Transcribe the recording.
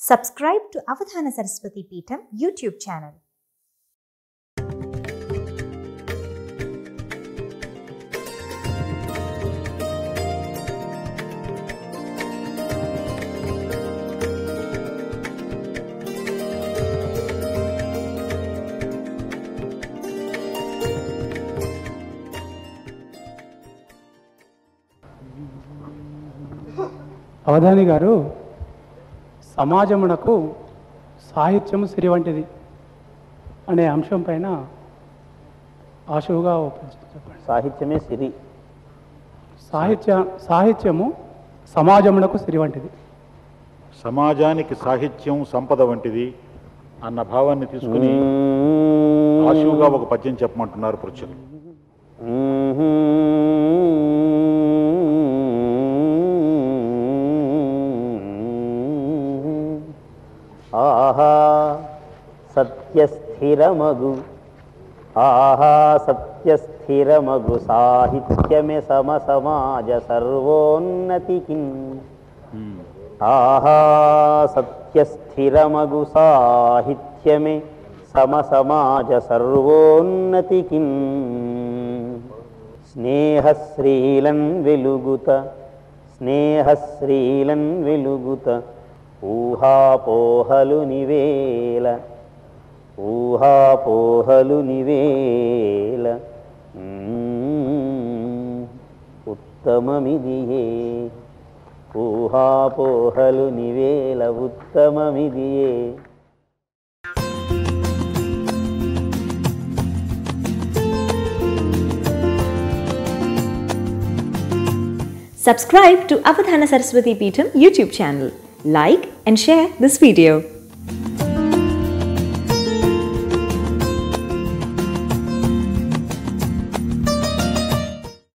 Subscribe to Avadhana Saraswati Peetham YouTube channel. Avadhani గారు సమాజమునకు సాహిత్యము సిరి వంటిది అనే అంశం పైన ఆశువుగా చెప్పండి సాహిత్యమే సిరి సాహిత్య సాహిత్యము సమాజమునకు సిరి వంటిది సమాజానికి సాహిత్యం సంపద వంటిది అన్న భావాన్ని తీసుకుని ఆశువుగా ఒక పద్యం చెప్పమంటున్నారు పృచ్చులు ఆహా సత్యస్థిరమగు ఆహా సత్యస్థిరమగు సాహిత్యమే సమ సమాజ సర్వోన్నతికి ఆహా సత్యస్థిరమగు సాహిత్యమే సమ సమాజ సర్వోన్నతికి స్నేహశ్రీలన్ వెలుగుత స్నేహశ్రీలన్ వెలుగుత ఊహాపోహలు నివేల ఊహాపోహలు నివేల మ్మ్. ఉత్తమమిదియే ఊహాపోహలు నివేల ఉత్తమమిదియే Subscribe to Avadhana Saraswati Peetham YouTube channel. Like and share this video.